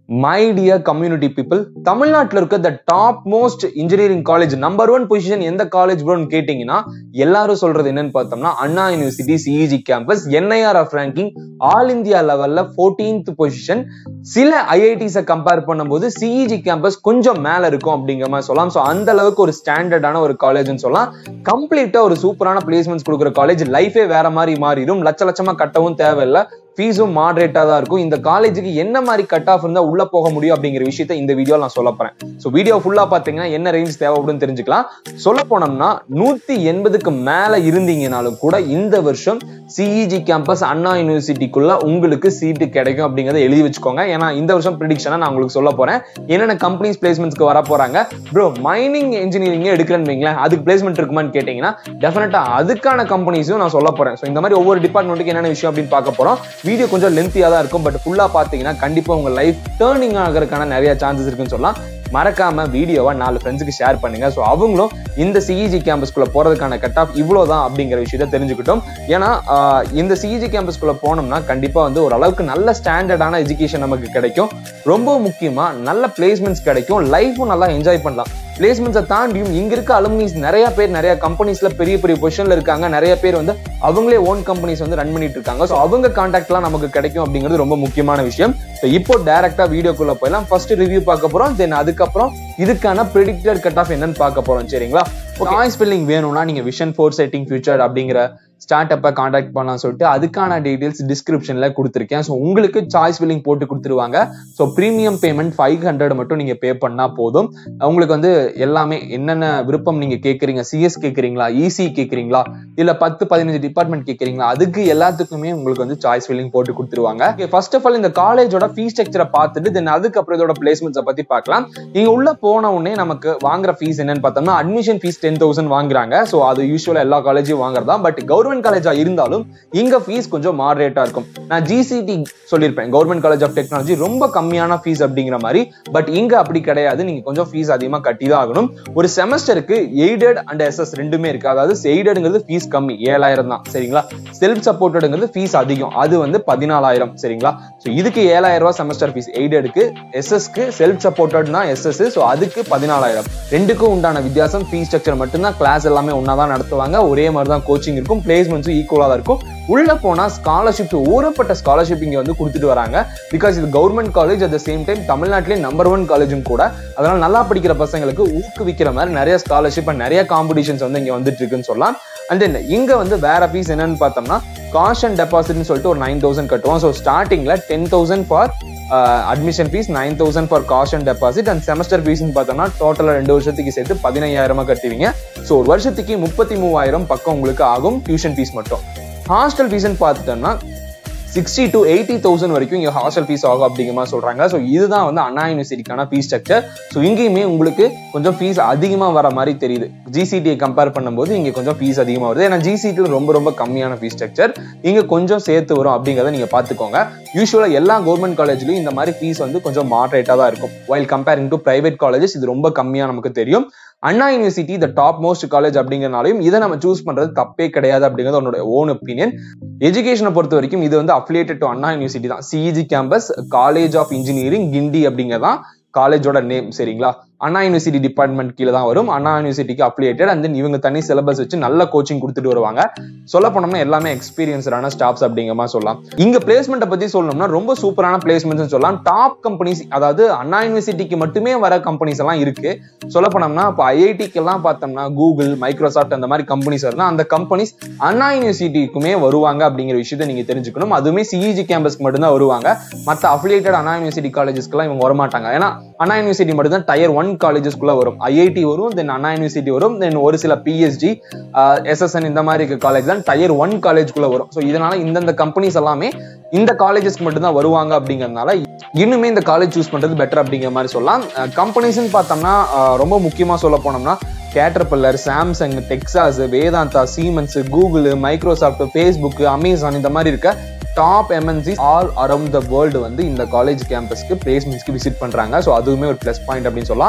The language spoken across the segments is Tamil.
மை டியர் கம்யூனிட்டி பீப்புள் தமிழ்நாட்டில் இருக்க the top most engineering college number one position எந்த காலேஜ் ப்ரோன்னு கேட்டீங்கன்னா எல்லாரும் சொல்றது என்னன்னு பார்த்தோம்னா Anna University CEG campus NIRF ranking all India லெவல்ல ஃபோர்டீன்த் பொசிஷன் சில ஐஐடிஸை கம்பேர் பண்ணும்போது சிஇஜி கேம்பஸ் கொஞ்சம் மேல இருக்கும் அப்படிங்கிற மாதிரி சொல்லலாம் ஸோ அந்த அளவுக்கு ஒரு ஸ்டாண்டர்டான ஒரு காலேஜ்னு சொல்லலாம் கம்ப்ளீட்டா ஒரு சூப்பரான பிளேஸ்மெண்ட்ஸ் கொடுக்குற காலேஜ் லைஃபே வேற மாதிரி மாறிடும் லட்ச லட்சமா கட்டவும் தேவையில்லை ஃபீஸும் மாடரேட்டா தான் இருக்கும் இந்த காலேஜுக்கு என்ன மாதிரி கட் ஆஃப் இருந்தா உள்ள போக முடியும் அப்படிங்கிற விஷயத்த இந்த வீடியோ நான் சொல்ல போறேன் ஸோ வீடியோ ஃபுல்லா பாத்தீங்கன்னா என்ன ரேஞ்ச் தேவைப்படுன்னு தெரிஞ்சுக்கலாம் சொல்ல போனோம்னா நூத்தி எண்பதுக்கு மேல இருந்தீங்கனாலும் கூட இந்த வருஷம் சிஇஜி கேம்பஸ் அண்ணா யூனிவர்சிட்டிக்குள்ள உங்களுக்கு சீட்டு கிடைக்கும் அப்படிங்கறத எழுதி வச்சுக்கோங்க ஏன்னா இந்த வருஷம் ப்ரிடிக்ஷனா நான் உங்களுக்கு சொல்ல போறேன் என்னென்ன கம்பெனிஸ் பிளேஸ்மெண்ட்ஸ்க்கு வர போறாங்க ப்ரோ மைனிங் இன்ஜினியரிங் எடுக்கிறேன்னு வைங்களேன் அதுக்கு பிளேஸ்மெண்ட் இருக்குமான்னு கேட்டீங்கன்னா டெஃபினட்டா அதுக்கான கம்பெனிஸும் நான் சொல்ல போறேன் ஸோ இந்த மாதிரி ஒவ்வொரு டிபார்ட்மெண்ட்டுக்கு என்னென்ன விஷயம் அப்படின்னு பார்க்க போறோம் வீடியோ கொஞ்சம் லென்த்தியாக தான் இருக்கும் பட் ஃபுல்லாக பார்த்தீங்கன்னா கண்டிப்பாக உங்கள் லைஃப் டேர்னிங் ஆகிறதுக்கான நிறைய சான்சஸ் இருக்குன்னு சொல்லலாம் மறக்காம வீடியோவை நாலு ஃப்ரெண்ட்ஸுக்கு ஷேர் பண்ணுங்க ஸோ அவங்களும் இந்த சிஇஜி கேம்பஸ்குள்ள போறதுக்கான கட் ஆஃப் இவ்வளோதான் அப்படிங்கிற விஷயத்த தெரிஞ்சுக்கிட்டோம் ஏன்னா ஆஹ், இந்த சிஇஜி கேம்பஸ்குள்ள போனோம்னா கண்டிப்பா வந்து ஓரளவுக்கு நல்ல ஸ்டாண்டர்டான எஜுகேஷன் நமக்கு கிடைக்கும் ரொம்ப முக்கியமா நல்ல பிளேஸ்மெண்ட்ஸ் கிடைக்கும் லைஃபும் நல்லா என்ஜாய் பண்ணலாம் பிளேஸ்மெண்ட்ஸை தாண்டியும் இங்க இருக்க அலுமினிஸ் நிறைய பேர் நிறைய கம்பெனிஸ்ல பெரிய பெரிய பொசிஷன்ல இருக்காங்க நிறைய பேர் வந்து அவங்களே ஓன் கம்பெனிஸ் வந்து ரன் பண்ணிட்டு இருக்காங்க ஸோ அவங்க கான்டாக்ட்லாம் நமக்கு கிடைக்கும் அப்படிங்கிறது ரொம்ப முக்கியமான விஷயம் ஸோ இப்போ டைரக்டா வீடியோக்குள்ள போயிடலாம் ஃபர்ஸ்ட் ரிவ்யூ பார்க்க போறோம் தென் அதுக்கப்புறம் இதுக்கான ப்ரெடிக்டட் கட் ஆஃப் என்னன்னு பார்க்க போறோம் சரிங்களா நாய்ஸ் பில்லிங் வேணும்னா நீங்க விஷன் ஃபோர் செட்டிங் ஃபியூச்சர் அப்படிங்கிற ஸ்டார்ட் அப்பை காண்டாக்ட் பண்ணலாம் சொல்லிட்டு அதுக்கான டீடைல்ஸ் டிஸ்கிரிப்ஷன்ல கொடுத்துருக்கேன் ஸோ உங்களுக்கு சாய்ஸ் பில்லிங் போட்டு கொடுத்துருவாங்க so premium payment five hundred மட்டும் நீங்க பே பண்ணா போதும் உங்களுக்கு வந்து எல்லாமே என்னென்ன விருப்பம் நீங்க கேட்குறீங்க சிஎஸ் கேட்குறீங்களா இசி கேட்குறீங்களா இல்ல பத்து பதினஞ்சு டிபார்ட்மெண்ட் கேட்குறீங்களா அதுக்கு எல்லாத்துக்குமே உங்களுக்கு வந்து சாய்ஸ் ஃபில்லிங் போட்டு கொடுத்துருவாங்க ஃபர்ஸ்ட் ஆஃப் ஆல் இந்த காலேஜோட ஃபீஸ் ஸ்ட்ரக்சரை பார்த்துட்டு தென் அதுக்கப்புறம் இதோட பிளேஸ்மெண்ட்ஸை பத்தி பார்க்கலாம் நீங்க உள்ள போன உடனே நமக்கு வாங்குற ஃபீஸ் என்னன்னு பார்த்தோம்னா அட்மிஷன் ஃபீஸ் டென் தௌசண்ட் வாங்குறாங்க ஸோ அது யூஸ்வலா எல்லா காலேஜும் வாங்குறதா பட் கவர்மெண்ட் காலேஜா இருந்தாலும் இங்க ஃபீஸ் கொஞ்சம் மாடரேட்டா இருக்கும் நான் ஜிசிடி சொல்லியிருப்பேன் கவர்மெண்ட் காலேஜ் ஆஃப் டெக்னாலஜி ரொம்ப கம்மியான ஃபீஸ் அப்படிங்கிற மாதிரி பட் இங்க அப்படி கிடையாது நீங்க கொஞ்சம் ஃபீஸ் அதிகமா கட்டி தான் ஆகணும் ஒரு செமஸ்டருக்கு எய்டட் அண்ட் எஸ்எஸ் ரெண்டுமே இருக்கு அதாவது எய்டடுங்கிறது ஃபீஸ் கம்மி ஏழாயிரம் தான் சரிங்களா செல்ஃப் சப்போர்ட்டடுங்கிறது ஃபீஸ் அதிகம் அது வந்து பதினாலாயிரம் சரிங்களா ஸோ இதுக்கு ஏழாயிரம் ரூபாய் செமஸ்டர் ஃபீஸ் எய்டடுக்கு எஸ்எஸ்க்கு செல்ஃப் சப்போர்ட்டட்னா எஸ்எஸ் ஸோ அதுக்கு பதினாலாயிரம் ரெண்டுக்கும் உண்டான வித்தியாசம் ஃபீஸ் ஸ்ட்ரக்சர் மட்டும்தான் கிளாஸ் எல்லாமே ஒன்னா தான் நடத்துவாங்க ஒரே மாதிரி தான் கோச்சிங் இருக்கும் பிளேஸ்மெண்ட்ஸும் ஈக்குவலாக தான் இருக்கும் உள்ள போனா ஸ்காலர்ஷிப் ஊறப்பட்ட ஸ்காலர்ஷிப் இங்க வந்து கொடுத்துட்டு வராங்க பிகாஸ் இது government college at the same time தமிழ்நாட்டிலே நம்பர் ஒன் காலேஜும் கூட அதனால நல்லா படிக்கிற பசங்களுக்கு ஊக்குவிக்கிற மாதிரி நிறைய ஸ்காலர்ஷிப் அண்ட் நிறைய காம்படிஷன்ஸ் வந்து இங்க வந்துட்டு இருக்குன்னு சொல்லலாம் அண்ட் தென் இங்க வந்து வேற ஃபீஸ் என்னன்னு பார்த்தோம்னா காஷ் அண்ட் டெபாசிட்னு சொல்லிட்டு ஒரு நைன் தௌசண்ட் கட்டுவோம் ஸோ ஸ்டார்டிங்ல ten thousand for admission fees nine thousand for cash and deposit and semester ஃபீஸ்னு பார்த்தோம்னா டோட்டலாக ரெண்டு வருஷத்துக்கு சேர்த்து பதினையாயிரமா கட்டுவீங்க ஸோ ஒரு வருஷத்துக்கு முப்பத்தி மூவாயிரம் பக்கம் உங்களுக்கு ஆகும் டியூஷன் ஃபீஸ் மட்டும் ஹாஸ்டல் ஃபீஸ்னு பார்த்துட்டோம்னா சிக்ஸ்டி டு எயிட்டி தௌசண்ட் வரைக்கும் இங்கே ஹாஸ்டல் ஃபீஸ் ஆகும் அப்படிங்கிற மாதிரி சொல்றாங்க ஸோ இதுதான் வந்து அண்ணா யூனிவர்சிட்டிக்கான ஃபீஸ் ஸ்ட்ரக்சர் ஸோ இங்கேயுமே உங்களுக்கு கொஞ்சம் ஃபீஸ் அதிகமாக வர மாதிரி தெரியுது ஜிசிடியை கம்பேர் பண்ணும்போது இங்கே கொஞ்சம் ஃபீஸ் அதிகமாக வருது ஏன்னா ஜிசிடியில் ரொம்ப ரொம்ப கம்மியான ஃபீஸ் ஸ்ட்ரக்சர் இங்கே கொஞ்சம் சேர்த்து வரும் அப்படிங்கிறத நீங்கள் பார்த்துக்கோங்க யூஸ்வலாக எல்லா கவர்மெண்ட் காலேஜ்லையும் இந்த மாதிரி ஃபீஸ் வந்து கொஞ்சம் மாட்ரேட்டாக தான் இருக்கும் while comparing to private colleges இது ரொம்ப கம்மியாக நமக்கு தெரியும் Anna University the top most college அப்படிங்கிறனாலையும் இதை நம்ம சூஸ் பண்றது தப்பே கிடையாது அப்படிங்கிறது உன்னோட ஓன் ஒப்பீனியன் எஜுகேஷனை பொறுத்த வரைக்கும் இது வந்து அஃபிலியேட்டட் டு அண்ணா யூனிவர்சிட்டி தான் CEG campus college of engineering Guindy அப்படிங்கிறதான் காலேஜோட நேம் சரிங்களா அண்ணா யூனிவர்சிட்டி டிபார்ட்மெண்ட் கீழே தான் வரும் அண்ணா யூனிவர்சிட்டிக்கு அப்ளியேட்டட் அண்ட் தென் இவங்க தனி சிலபஸ் வச்சு நல்ல கோச்சிங் கொடுத்துட்டு வருவாங்க சொல்ல போனோம்னா எல்லாமே எக்ஸ்பீரியன்ஸ்டான ஸ்டாஃப்ஸ் அப்படிங்கிற மாதிரி சொல்லலாம் இங்க பிளேஸ்மெண்ட்டை பத்தி சொல்லணும்னா ரொம்ப சூப்பரான பிளேஸ்மெண்ட்ஸ் சொல்லலாம் டாப் கம்பெனிஸ் அதாவது அண்ணா யூனிவர்சிட்டிக்கு மட்டுமே வர கம்பெனிஸ் எல்லாம் இருக்கு சொல்ல போனோம்னா இப்போ ஐஐடிக்கு எல்லாம் பார்த்தோம்னா கூகுள் மைக்ரோசாஃப்ட் அந்த மாதிரி கம்பெனிஸ் இருந்தால் அந்த கம்பெனிஸ் அண்ணா யூனிவர்சிட்டிக்குமே வருவாங்க அப்படிங்கிற விஷயத்த நீங்க தெரிஞ்சுக்கணும் அதுவுமே சிஇஜி கேம்பஸ்க்கு மட்டும்தான் வருவாங்க மற்ற அஃபிலியேட்டட் அண்ணா யூனிவர்சிட்டி காலேஜஸ்க்குலாம் இவங்க வரமாட்டாங்க ஏன்னா அண்ணா யூனிவர்சிட்டி மட்டும் தான் டயர் ஒன் காலேஜஸ்க்குள்ள வரும் ஐஐடி வரும் தென் அண்ணா யூனிவர்சிட்டி வரும் தென் ஒரு சில பிஎஸ்ஜி எஸ்எஸ்என் இந்த மாதிரி இருக்க காலேஜ் தான் டயர் ஒன் காலேஜ்குள்ள வரும் ஸோ இதனால இந்தந்த கம்பெனிஸ் எல்லாமே இந்த காலேஜஸ்க்கு மட்டும் தான் வருவாங்க அப்படிங்கறதுனால இன்னுமே இந்த காலேஜ் சூஸ் பண்றது பெட்டர் அப்படிங்கிற மாதிரி சொல்லலாம் கம்பெனிஸ்னு பார்த்தோம்னா அஹ், ரொம்ப முக்கியமா சொல்ல போனோம்னா Caterpillar Samsung Texas Vedanta Siemens Google Microsoft Facebook Amazon இந்த மாதிரி இருக்க top MNC all around the world வந்து இந்த காலேஜ் கேம்பஸ்க்கு பிளேஸ்மெண்ட்ஸ்க்கு விசிட் பண்றாங்க ஸோ அதுவுமே ஒரு ப்ளஸ் பாயிண்ட் அப்படின்னு சொல்லலாம்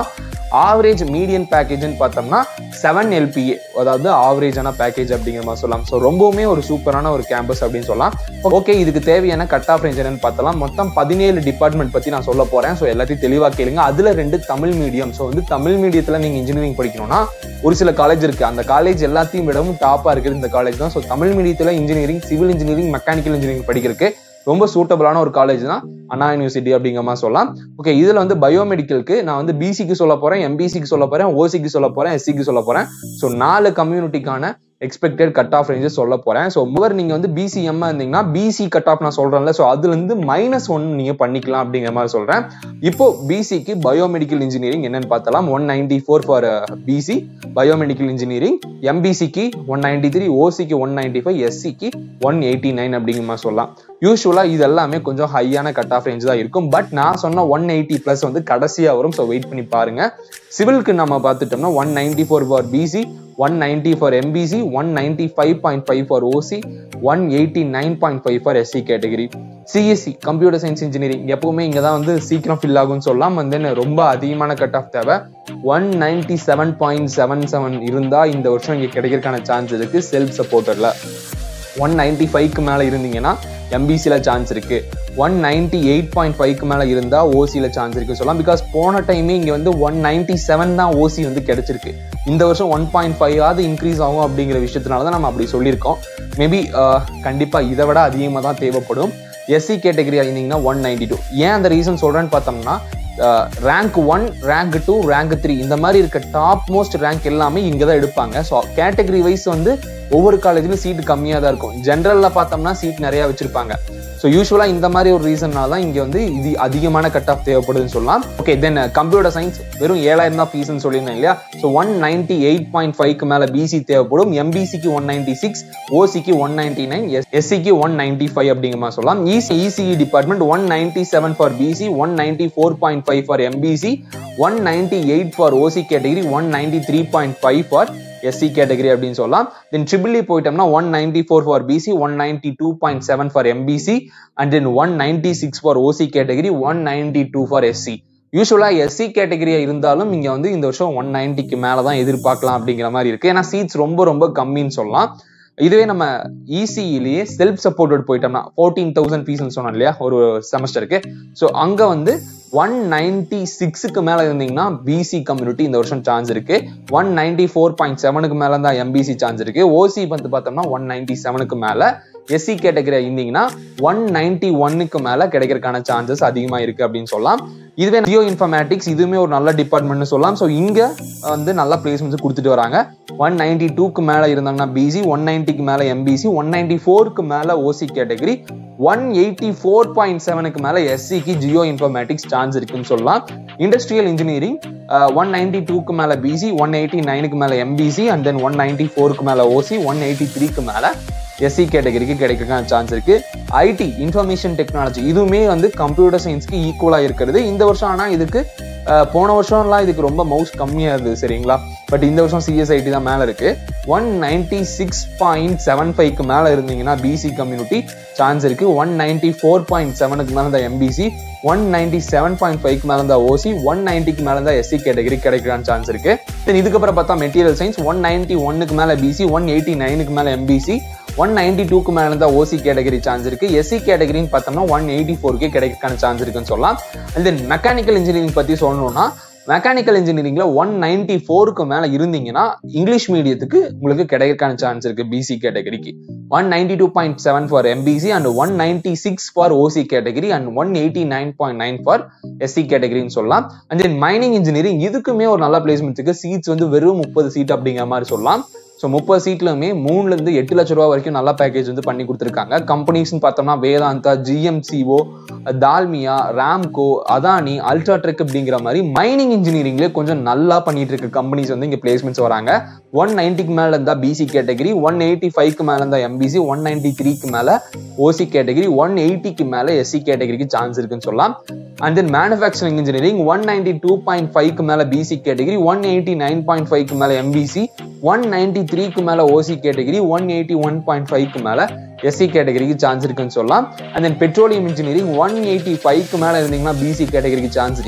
ஆவரேஜ் மீடியன் பேக்கேஜ்னு பார்த்தோம்னா செவன் எல்பிஏ அதாவது ஆவரேஜான பேக்கேஜ் அப்படிங்கிற மாதிரி சொல்லலாம் ஸோ ரொம்பவுமே ஒரு சூப்பரான ஒரு கேம்பஸ் அப்படின்னு சொல்லலாம் ஓகே இதுக்கு தேவையான கட் ஆஃப் ரேஞ்ச் என்னன்னு பார்த்தலாம் மொத்தம் பதினேழு டிபார்ட்மெண்ட் பத்தி நான் சொல்ல போறேன் ஸோ எல்லாத்தையும் தெளிவாக கேளுங்க அதுல ரெண்டு தமிழ் மீடியம் ஸோ வந்து தமிழ் மீடியத்தில் நீங்க இன்ஜினியரிங் படிக்கணும்னா ஒரு சில காலேஜ் இருக்கு அந்த காலேஜ் எல்லாத்தையும் விடவும் டாப்பா இருக்குது இந்த காலேஜ் தான் ஸோ தமிழ் மீடியத்தில் engineering civil engineering mechanical engineering படிக்கிறதுக்கு ரொம்ப சூட்டபிளான ஒரு காலேஜ் தான் அண்ணா யூனிவர்சிட்டி அப்படிங்கிற மாதிரி சொல்லலாம் ஓகே இதுல வந்து பயோமெடிக்கலுக்கு நான் வந்து பிசிக்கு சொல்ல போறேன் எம்பிசிக்கு சொல்ல போறேன் ஓசிக்கு சொல்ல போறேன் எஸ்சிக்கு சொல்ல போறேன் ஸோ நாலு கம்யூனிட்டிக்கான எக்ஸ்பெக்டட் கட் ஆஃப் ரேஞ்சஸ் சொல்ல போறேன் ஸோ முதல் நீங்க வந்து பிசிஎம் இருந்தீங்கன்னா பிசி கட் ஆஃப் நான் சொல்றேன்ல ஸோ அதுல இருந்து மைனஸ் ஒன் நீங்க பண்ணிக்கலாம் அப்படிங்கிற மாதிரி சொல்றேன் இப்போ பிசிக்கு பயோமெடிக்கல் இன்ஜினியரிங் என்னன்னு பார்த்தலாம் one ninety four for BC biomedical engineering எம்பிசிக்கு ஒன் நைன்டி த்ரீ ஓசிக்கு ஒன் நைன்டி ஃபைவ் எஸ்சிக்கு ஒன் எயிட்டி நைன் அப்படிங்கிற மாதிரி சொல்லலாம் யூஸ்வலா இது எல்லாமே கொஞ்சம் ஹையான கட் ஆஃப் ரேஞ்ச் தான் இருக்கும் பட் நான் சொன்ன ஒன் எயிட்டி பிளஸ் வந்து கடைசியா வரும் ஸோ வெயிட் பண்ணி பாருங்க சிவிலுக்கு நம்ம பார்த்துட்டோம்னா one ninety four for BC one ninety for MBC one ninety five point five for OC one eighty nine point five for SC category CSC computer science engineering எப்பவுமே இங்கே தான் வந்து சீக்கிரம் ஃபில் ஆகும்னு சொல்லலாம் வந்து ரொம்ப அதிகமான கட் ஆஃப் தேவை one ninety seven point seven seven இருந்தால் இந்த வருஷம் இங்கே கிடைக்கிறதுக்கான சான்ஸ் இருக்கு செல்ஃப் சப்போர்ட்டரில் ஒன் நைன்டி ஃபைவ்க்கு மேலே இருந்தீங்கன்னா எம்பிசியில் சான்ஸ் இருக்கு ஒன் நைன்டி எயிட் பாயிண்ட் ஃபைவ்க்கு மேலே இருந்தால் ஓசியில் சான்ஸ் இருக்கு சொல்லலாம் பிகாஸ் போன டைமே இங்கே வந்து ஒன் நைன்டி செவன் தான் ஓசி வந்து கிடைச்சிருக்கு இந்த வருஷம் ஒன் பாயிண்ட் ஃபைவ் ஆகுது இன்க்ரீஸ் ஆகும் அப்படிங்கிற விஷயத்தினால தான் நம்ம அப்படி சொல்லியிருக்கோம் மேபி கண்டிப்பாக இதை விட அதிகமாக தான் தேவைப்படும் எஸ்சி கேட்டகரி இருந்தீங்கன்னா ஒன் நைன்டி டூ ஏன் அந்த ரீசன் சொல்கிறேன்னு பார்த்தோம்னா rank one rank two rank three இந்த மாதிரி இருக்க டாப் மோஸ்ட் ரேங்க் எல்லாமே இங்கே தான் எடுப்பாங்க ஸோ கேட்டகரி வைஸ் வந்து ஒவ்வொரு காலேஜ்லையும் சீட் கம்மியாக தான் இருக்கும் ஜென்ரலில் பார்த்தோம்னா சீட் நிறையா வச்சிருப்பாங்க ஸோ யூஸ்வலாக இந்த மாதிரி ஒரு ரீசன்னால தான் இங்கே வந்து இது அதிகமான கட் ஆஃப் தேவைப்படுதுன்னு சொல்லலாம் ஓகே தென் கம்ப்யூட்டர் சயின்ஸ் வெறும் ஏழாயிரம் தான் ஃபீஸ்னு சொல்லியிருந்தேன் இல்லையா so one ninety eight point ஃபைவ்க்கு மேலே பிசி தேவைப்படும் எம்பிசிக்கு ஒன் நைன்டி சிக்ஸ் ஓசிக்கு ஒன் நைன்டி நைன் எஸ்சிக்கு ஒன் நைன்டி ஃபைவ் அப்படிங்கிற மாதிரி சொல்லலாம் EC ECE department one ninety seven for BC one ninety four point five for MBC one ninety eight for OC category one ninety three point five for SC category அப்படின்னு சொல்லலாம் தென் ட்ரிபிள் போயிட்டோம்னா one ninety four for BC one ninety two point seven for MBC and then one ninety six for OC category one ninety two for SC யூஸ்வலா எஸ்சி கேட்டகரியா இருந்தாலும் இங்க வந்து இந்த வருஷம் ஒன் நைன்டிக்கு மேல தான் எதிர்பார்க்கலாம் அப்படிங்கிற மாதிரி இருக்கு ஏன்னா சீட்ஸ் ரொம்ப ரொம்ப கம்மின்னு சொல்லலாம் இதுவே நம்ம இசிஇலேயே செல்ஃப் சப்போர்ட்டட் போயிட்டோம்னா ஃபோர்டீன் தௌசண்ட் ஃபீஸ்னு சொன்னோம் இல்லையா ஒரு செமஸ்டருக்கு ஸோ அங்க வந்து ஒன் நைன்டி சிக்ஸுக்கு மேல இருந்தீங்கன்னா பிசி கம்யூனிட்டி இந்த வருஷம் சான்ஸ் இருக்கு ஒன் நைன்டி ஃபோர் பாயிண்ட் செவனுக்கு மேல தான் எம்பிசி சான்ஸ் இருக்கு ஓசி வந்து பார்த்தோம்னா ஒன் நைன்டி செவனுக்கு மேல எஸ்சி கேட்டகரி இருந்தீங்கன்னா ஒன் நைன்டி ஒன்னுக்கு மேல கிடைக்கிறதுக்கான சான்சஸ் அதிகமா இருக்கு அப்படின்னு சொல்லலாம் இதுவே ஜியோ இன்ஃபர்மேட்டிக்ஸ் இதுவுமே ஒரு நல்ல டிபார்ட்மெண்ட்னு சொல்லலாம் ஸோ இங்க வந்து நல்ல பிளேஸ்மெண்ட்ஸ் கொடுத்துட்டு வராங்க ஒன் நைன்டி டூக்கு மேல இருந்தாங்கன்னா பிசி ஒன் நைன்டிக்கு மேல எம்பிசி ஒன் நைன்டி ஃபோருக்கு மேல OC category one eighty four point செவனுக்கு மேல எஸ்சிக்கு ஜியோ இன்ஃபர்மேட்டிக்ஸ் சான்ஸ் இருக்குன்னு சொல்லலாம் இண்டஸ்ட்ரியல் இன்ஜினியரிங் ஒன் நைன்டி டூக்கு மேல பிசி ஒன் எயிட்டி நைனுக்கு மேல MBC and then one ninety ஃபோருக்கு மேல ஓசி ஒன் எயிட்டி த்ரீக்கு மேல எஸ்சி கேட்டகரிக்கு கிடைக்கிறதுக்கான சான்ஸ் இருக்கு ஐடி இன்ஃபர்மேஷன் டெக்னாலஜி இதுவுமே வந்து கம்ப்யூட்டர் சயின்ஸ்க்கு ஈக்குவலா இருக்கிறது இந்த வருஷம் ஆனா இதுக்கு போன வருஷம்லாம் இதுக்கு ரொம்ப மவுஸ் கம்மியா இருந்தது சரிங்களா பட் இந்த வருஷம் சிஎஸ்ஐடி தான் மேல இருக்கு one ninety six point seven ஃபைவ்க்கு மேல இருந்தீங்கன்னா பிசி கம்யூனிட்டி சான்ஸ் இருக்கு ஒன் நைன்டி ஃபோர் பாயிண்ட் செவனுக்கு மேல இருந்தா MBC one ninety seven point ஃபைவ்க்கு மேல இருந்தா ஓசி ஒன் நைன்டிக்கு மேல இருந்தா எஸ்சி கேட்டகரி கிடைக்கிறான் சான்ஸ் இருக்கு தென் இதுக்கப்புறம் பார்த்தா மெட்டீரியல் சயின்ஸ் ஒன் நைன்டி ஒன்னுக்கு மேல பிசி ஒன் எயிட்டி நைனுக்கு மேல எம்பிசி ஒன் நைன்டி டூக்கு மேல இருந்தா ஓசி கேட்டகரி சான்ஸ் இருக்கு எஸ்சி கேட்டகரின்னு பார்த்தோம்னா ஒன் எயிட்டி ஃபோர்க்கே கிடைக்கிறதுக்கான சான்ஸ் இருக்குன்னு சொல்லலாம் அண்ட் தென் மெக்கானிக்கல் இன்ஜினியரிங் பத்தி சொல்லணும்னா மெக்கானிக்கல் இன்ஜினியரிங்ல ஒன் நைன்டி ஃபோருக்கு மேல இருந்தீங்கன்னா இங்கிலீஷ் மீடியத்துக்கு உங்களுக்கு கிடைக்கிறதுக்கான சான்ஸ் இருக்கு பிசி கேட்டகரிக்கு one ninety two point seven for MBC and one ninety six for OC category and one eighty nine point nine for SC கேட்டகரின்னு சொல்லலாம் அண்ட் தென் மைனிங் இன்ஜினியரிங் இதுக்குமே ஒரு நல்ல பிளேஸ்மெண்ட் இருக்கு சீட்ஸ் வந்து வெறும் முப்பது சீட் அப்படிங்கிற மாதிரி சொல்லலாம் ஸோ முப்பது சீட்லுமே மூணுல இருந்து எட்டு லட்ச ரூபா வரைக்கும் நல்ல பேக்கேஜ் வந்து பண்ணி கொடுத்துருக்காங்க கம்பெனிஸ்னு பார்த்தோம்னா வேதாந்தா ஜிஎம்சிஓ தால்மியா ராம்கோ அதானி அல்ட்ராட்ரெக் அப்படிங்கிற மாதிரி மைனிங் இன்ஜினியரிங்லேயே கொஞ்சம் நல்லா பண்ணிட்டு இருக்க கம்பெனிஸ் வந்து இங்கே பிளேஸ்மெண்ட்ஸ் வராங்க ஒன் நைன்டிக்கு மேல இருந்தா பிசி கேட்டகரி ஒன் எயிட்டி ஃபைவ்க்கு மேல இருந்தா எம்பிசி ஒன் நைன்டி த்ரீக்கு மேல ஓசி கேட்டகரி ஒன் எயிட்டிக்கு மேல எஸ்சி கேட்டகரிக்கு சான்ஸ் இருக்குன்னு சொல்லலாம் and then manufacturing engineering one ninety two point ஃபைவ்க்கு மேல BC category one eighty nine point ஃபைவ்க்கு மேல எம்பிசி ஒன் நைன்டி த்ரீக்கு மேல OC category one eighty one point ஃபைவ்க்கு மேல எஸ்சி கேட்டகரிக்கு சான்ஸ் இருக்குன்னு சொல்லலாம் and then petroleum engineering one eighty ஃபைவ்க்கு மேல இருந்தீங்கன்னா பிசி கேட்டகரிக்கு சான்ஸ் இருக்கு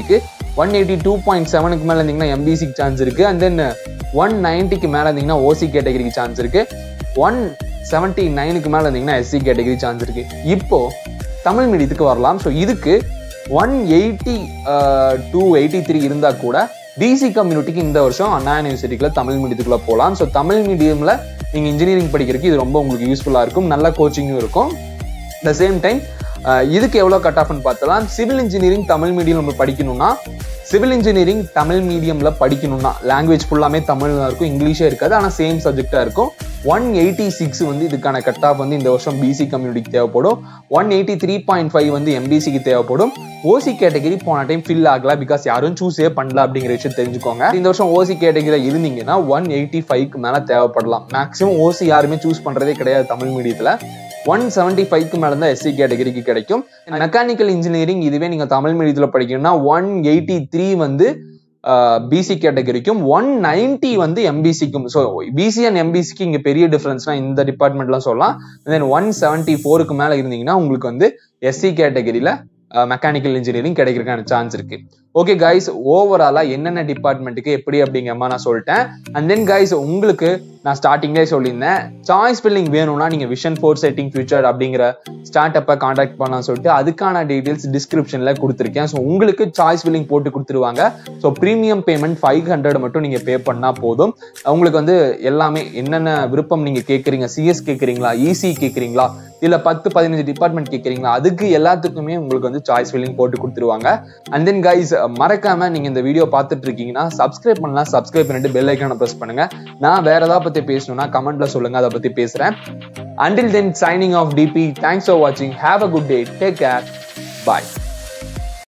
ஒன் எயிட்டி டூ பாயிண்ட் செவனுக்கு மேலே இருந்தீங்கன்னா எம்பிசிக்கு சான்ஸ் இருக்கு அண்ட் தென் ஒன் நைன்ட்டிக்கு மேலே இருந்தீங்கன்னா ஓசி கேட்டகரிக்கு சான்ஸ் இருக்கு ஒன் செவன்ட்டி நைனுக்கு மேலே இருந்தீங்கன்னா எஸ்சி கேட்டகரி சான்ஸ் இருக்கு இப்போ தமிழ் மீடியத்துக்கு வரலாம் ஸோ இதுக்கு one eighty two eighty three இருந்தால் கூட பிசி கம்யூனிட்டிக்கு இந்த வருஷம் அண்ணா யூனிவர்சிட்டிக்குள்ள தமிழ் மீடியத்துக்குள்ள போகலாம் ஸோ தமிழ் மீடியமில் நீங்கள் இன்ஜினியரிங் படிக்கிறதுக்கு இது ரொம்ப உங்களுக்கு யூஸ்ஃபுல்லாக இருக்கும் நல்ல கோச்சிங்கும் இருக்கும் த சேம் டைம் இதுக்கு எவ்வளோ கட் ஆஃப்னு பார்த்தலாம் சிவில் இன்ஜினியரிங் தமிழ் மீடியம் நம்ம படிக்கணும்னா சிவில் இன்ஜினியரிங் தமிழ் மீடியம்ல படிக்கணும்னா லாங்குவேஜ் ஃபுல்லாமே தமிழ் தான் இருக்கும் இங்கிலீஷே இருக்காது ஆனால் சேம் சப்ஜெக்டா இருக்கும் ஒன் எயிட்டி சிக்ஸ் வந்து இதுக்கான கட் ஆஃப் வந்து இந்த வருஷம் பிசி கம்யூனிட்டிக்கு தேவைப்படும் one eighty three point five வந்து எம்பிசிக்கு தேவைப்படும் ஓசி கேட்டகரி போன டைம் ஃபில் ஆகல பிகாஸ் யாரும் சூஸே பண்ணல அப்படிங்கிற விஷயம் தெரிஞ்சுக்கோங்க இந்த வருஷம் ஓசி கேட்டகரியில் இருந்தீங்கன்னா ஒன் எயிட்டி ஃபைவ்க்கு மேலே தேவைப்படலாம் மேக்ஸிமம் ஓசி யாருமே சூஸ் பண்றதே கிடையாது தமிழ் மீடியத்தில் ஒன் செவன்டி ஃபைவ்க்கு மேலே தான் எஸ்சி கேட்டகரிக்கு கிடைக்கும் மெக்கானிக்கல் இன்ஜினியரிங் இதுவே நீங்க தமிழ் மீடியத்தில் படிக்கணும்னா ஒன் எயிட்டி த்ரீ வந்து பிசி கேட்டகரிக்கும் ஒன் நைன்டி வந்து எம்பிசிக்கும் ஸோ பிசி அண்ட் எம்பிசிக்கு இங்க பெரிய டிஃபரன்ஸ்னா இந்த டிபார்ட்மெண்ட்லாம் சொல்லலாம் தென் ஒன் செவன்டி ஃபோருக்கு மேல இருந்தீங்கன்னா உங்களுக்கு வந்து எஸ்சி கேட்டகரியில மெக்கானிக்கல் இன்ஜினியரிங் கிடைக்கிறதுக்கான சான்ஸ் இருக்கு ஓகே கைஸ் ஓவராலா என்னென்ன டிபார்ட்மெண்ட்டுக்கு எப்படி அப்படிங்கம்மா நான் சொல்லிட்டேன் அண்ட் தென் கைஸ் உங்களுக்கு நான் ஸ்டார்டிங்லேயே சொல்லியிருந்தேன் சாய்ஸ் ஃபில்லிங் வேணும்னா நீங்க விஷன் ஃபோர் செட்டிங் ஃபியூச்சர் அப்படிங்கிற ஸ்டார்ட் அப்பை காண்டாக்ட் பண்ணலாம் சொல்லிட்டு அதுக்கான டீடைல்ஸ் டிஸ்கிரிப்ஷன்ல கொடுத்துருக்கேன் ஸோ உங்களுக்கு சாய்ஸ் ஃபில்லிங் போட்டு கொடுத்துருவாங்க so premium payment five hundred மட்டும் நீங்க பே பண்ணா போதும் உங்களுக்கு வந்து எல்லாமே என்னென்ன விருப்பம் நீங்க கேட்குறீங்க சிஎஸ் கேட்குறீங்களா இசி கேட்குறீங்களா இல்ல பத்து பதினஞ்சு டிபார்ட்மெண்ட் கேட்குறீங்களா அதுக்கு எல்லாத்துக்குமே உங்களுக்கு வந்து சாய்ஸ் ஃபில்லிங் போட்டு கொடுத்துருவாங்க அண்ட் தென் கைஸ் மறக்காம நீங்க இந்த வீடியோ பார்த்துட்டு இருக்கீங்கன்னா சப்ஸ்கிரைப் பண்ணலாம் சப்ஸ்கிரைப் பண்ணிட்டு பெல் ஐக்கான ப்ரெஸ் பண்ணுங்க நான் வேற ஏதாவது பத்தி பேசணும்னா கமெண்ட்ல சொல்லுங்க அதை பத்தி பேசுறேன் until then signing off DP thanks for வாட்சிங் have a good day take care bye